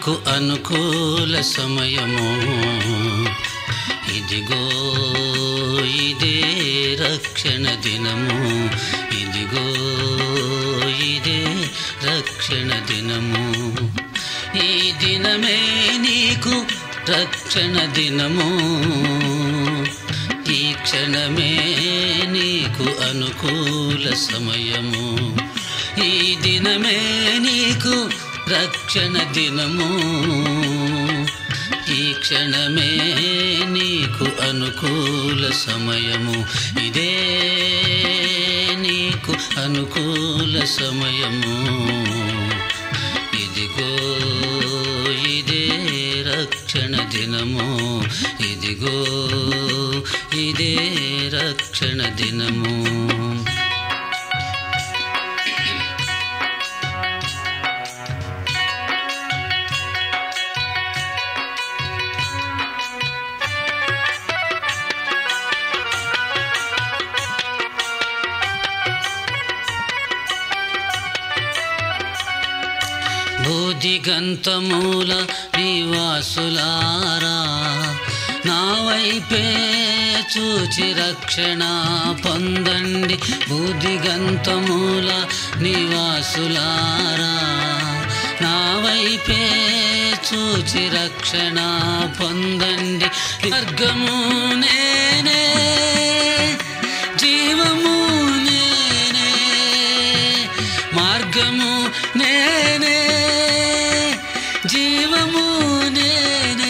నీకు అనుకూల సమయము ఇదిగో ఇదే రక్షణ దినము ఇదిగో ఇదే రక్షణ దినము ఈ దినమే నీకు రక్షణ దినము ఈ క్షణమే నీకు అనుకూల సమయము ఈ దినమే నీకు రక్షణ దినము ఈ క్షణమే నీకు అనుకూల సమయము ఇదే నీకు అనుకూల సమయము ఇదిగో ఇదే రక్షణ దినము ఇదిగో ఇదే రక్షణ దినము బోధిగంతమూల నివాసులారా నా వైపే చూచి రక్షణ పొందండి బుద్ధిగంతమూల నివాసులారా నా వైపే చూచి రక్షణ పొందండి మార్గము నేనే జీవము నేనే మార్గము నేనే జీవము నేనే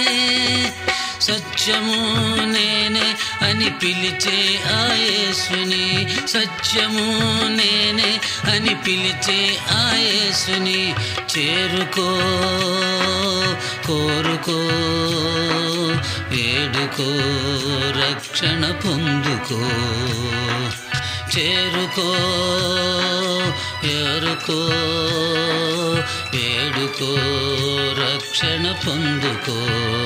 సత్యము నేనే అని పిలిచే ఆయేసుని సత్యము నేనే అని పిలిచే ఆయేసుని చేరుకో కోరుకో వేడుకో రక్షణ పొందుకో చేరుకో ఏరుకో వేడుకో రక్షణ పొందుకో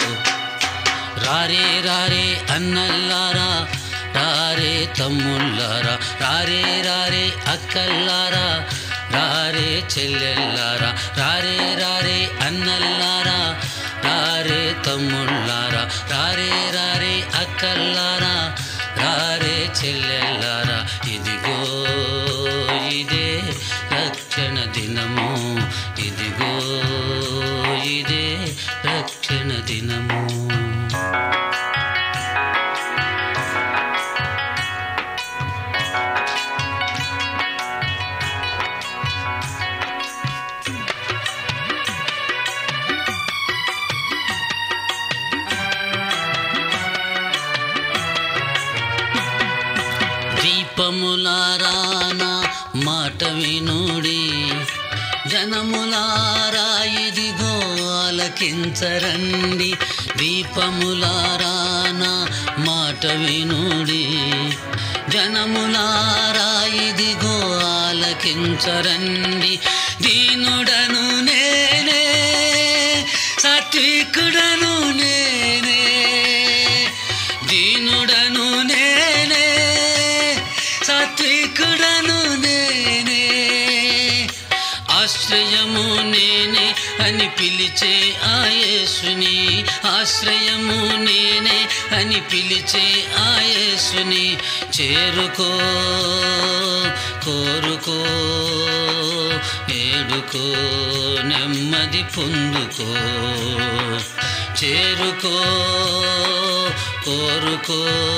రారే రారే అన్నల్లారా రారే తమ్ముళ్ళారా రారే రారే అక్కల్లారా రారే చెల్లెల్లారా రారే రారే అన్నల్లారా రారే తమ్ముళ్ళారా రారే రారే అక్కల్లారా రారే చెల్లెల్లారా ఇదిగో ఇదే రక్షణ దినము ఇదిగో ఇదే రక్షణ దినము దీపములారాన మాట వినుడి జనములారా ఇదిగో ఆలకించరండి దీపములారాన మాట వినుడి జనములారా ఇదిగో ఆలకించరండి దీనుడను నేనే సాత్వికుడను నేనే దీనుడను నేనే సాత్వికుడను నేనే ఆశ్రయము నేనే అని పిలిచే ఆయేసుని ఆశ్రయము నేనే అని పిలిచే ఆయేసుని చేరుకో కోరుకో ఏడుకో నెమ్మది పొందుకో చేరుకో కోరుకో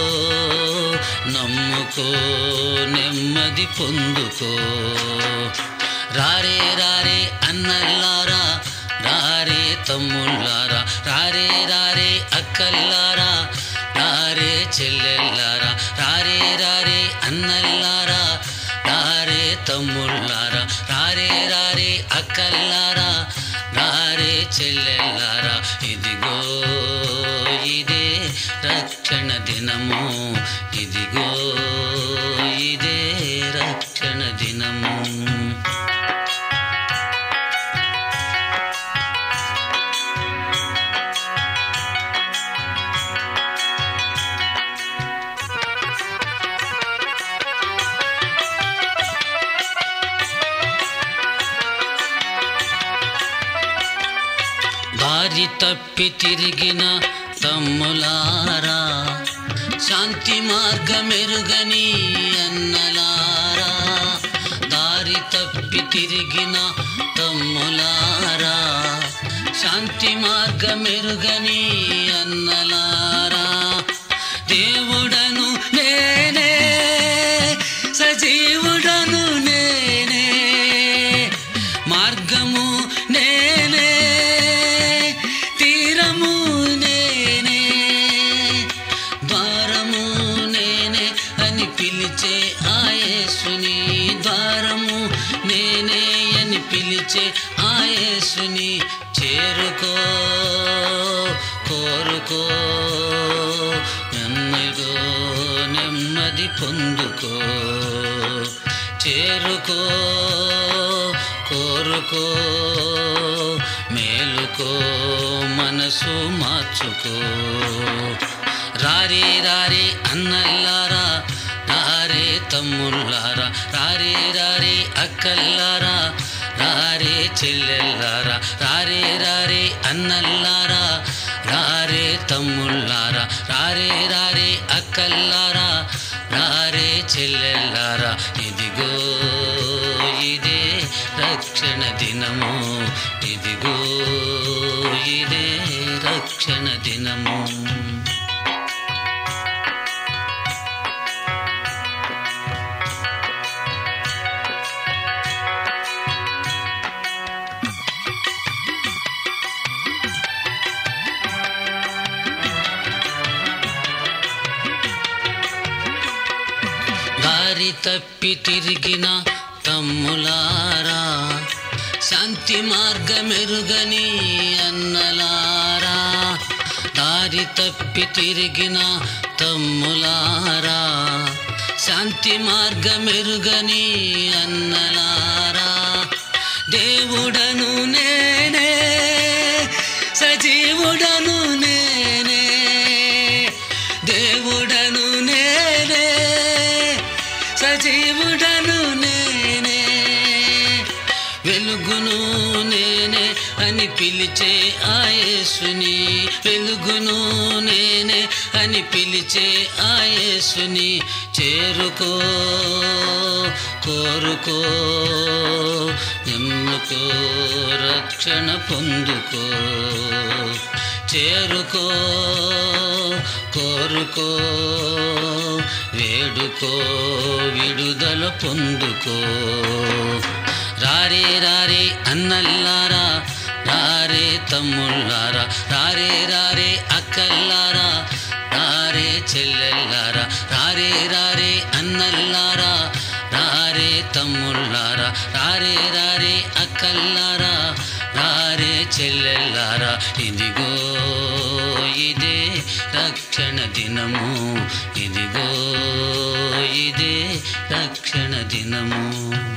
నమ్ముకో నెమ్మది పొందుకో రారే రారే అన్నల్లారా రారే తమ్ముళ్ళారా రారే రారే అక్కల్లారా రారే చెల్లెల్లారా రారే రారే అన్నల్లారా రారే తమ్ముళ్ళారా రారే రారే అక్కల్లారా రారే చెల్లెల్లారా ఇదిగో ఇదే రక్షణ దినము ఇదిగో ఇదే రక్షణ దినము దారి తప్పి తిరిగిన తమ్ములారా శాంతి మార్గమెరుగని అన్నలారా దారి తప్పి తిరిగిన తమ్ములారా శాంతి మార్గమెరుగని అన్నలారా దేవుడను నేనే సజీవుడను నేనే మార్గము నేనే తీరము నేనే ద్వారము నేనే అని పిలిచే ఆయేసుని ద్వారము నేనే అని పిలిచే ఆయేసుని చేరుకో కోరుకో నెమ్మదిగో నెమ్మది పొందుకో చేరుకో కోరుకో మేలుకో మనసు మార్చుకో రారే రారే అన్నల్లారా రారే తమ్ముళ్ళారా రారే రారే అక్కల్లారా రారే చెల్లెల్లారా రారే రారే అన్నల్లారా రారే తమ్ముళ్ళారా రారే రారే అక్కల్లారా రారే చెల్లెల్లారా ఇదిగో ఇదే రక్షణ దినము ఇదిగో ఇదే రక్షణ దినము దారి తప్పి తిరిగిన తమ్ములారా శాంతి మార్గమెరుగని అన్నలారా దారి తప్పి తిరిగిన తమ్ములారా శాంతి మార్గమెరుగని అన్నలారా దేవుడను నేనే సజీవుడను నేనే దేవుడను నేనే సజీవుడను నేనే వెలుగును నేనే అని పిలిచే ఆయేసుని వెలుగును నేనే అని పిలిచే ఆయేసుని చేరుకో కోరుకో ఎమ్ముకో రక్షణ పొందుకో చేరుకో కోరుకో వేడుకో విడుదల పొందుకో రారే రారే అన్నల్లారా రారే తమ్ముళ్ళారా రారే రారే అక్కల్లారా రారే చెల్లెల్లారా రారే రారే అన్నల్లారా రారే తమ్ముళ్ళారా రారే రారే అక్కల్లారా రారే చెల్లెల్లారా ఇదిగో ఇదే రక్షణ దినము ఇదిగో ఇదే రక్షణ దినము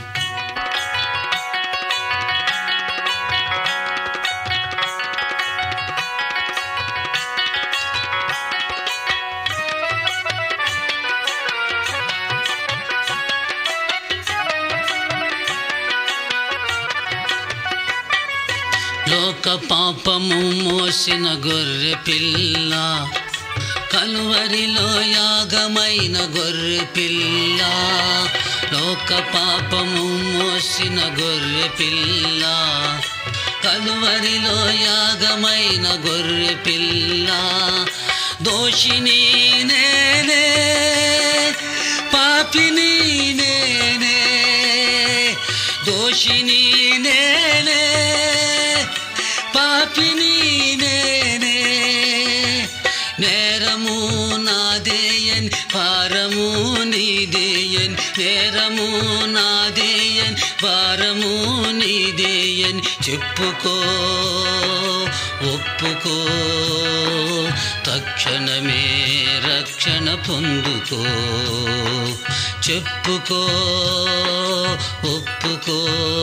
లోక పాపము మోసిన గొర్రె పిల్ల కలువరిలో యాగమైన గొర్రె పిల్ల లోక పాపము మోసిన గొర్రె పిల్ల కలువరిలో యాగమైన గొర్రె పిల్ల దోషిని నేనే పాపిని నేనే దోషిని నేనే పాపిని నేనే నేరము నాదేయన్ పారము నీదేయన్ నేరము నాదేయన్ పారము నీదేయన్ చెప్పుకో ఒప్పుకో తక్షణమే రక్షణ పొందుకో చెప్పుకో ఒప్పుకో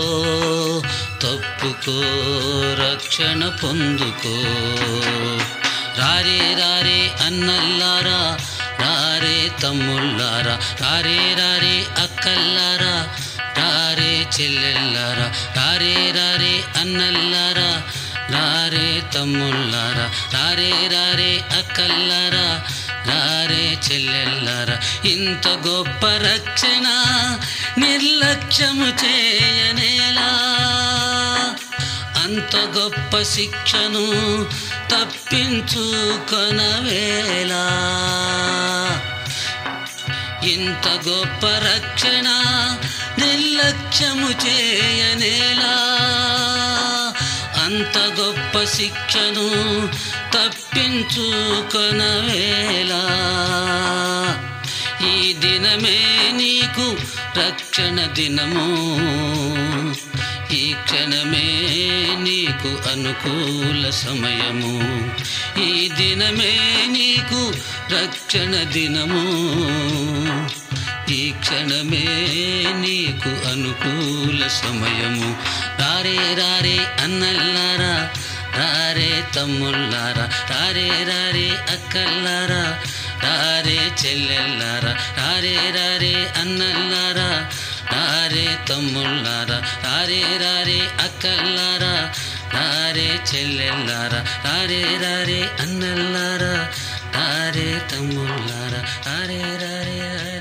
తప్పుకో రక్షణ పొందుకో రారే రారే అన్నల్లారా రారే తమ్ముళ్ళారా రారే రారే అక్కల్లారా రారే చెల్లెల్లారా రారే రారే అన్నల్లారా రారే తమ్ముళ్ళారా రారే రారే అక్కల్లారా రారే చెల్లెల్లారా ఇంత గొప్ప రక్షణ నిర్లక్ష్యము చేయనేలా అంత గొప్ప శిక్షను తప్పించుకొనవేలా ఇంత గొప్ప రక్షణ నిర్లక్ష్యము చేయనేలా అంత గొప్ప శిక్షను తప్పించుకొనవేలా ఈ దినమే నీకు రక్షణ దినము ఈ క్షణమే నీకు అనుకూల సమయము ఈ దినమే నీకు రక్షణ దినము ఈ క్షణమే నీకు అనుకూల సమయము రారే రారే అన్నల్లారా రారే తమ్ముళ్ళారా రారే రారే అక్కల్లారా రారే చెల్లెల్లారా రారే రారే అన్నల్లారా రారే తమ్ముళ్ళారా రారే రారే అక్కల్లారా రారే చెల్లెల్లారా రారే రారే అన్నల్లారా రారే తమ్ముళ్ళారా రారే రారే రారే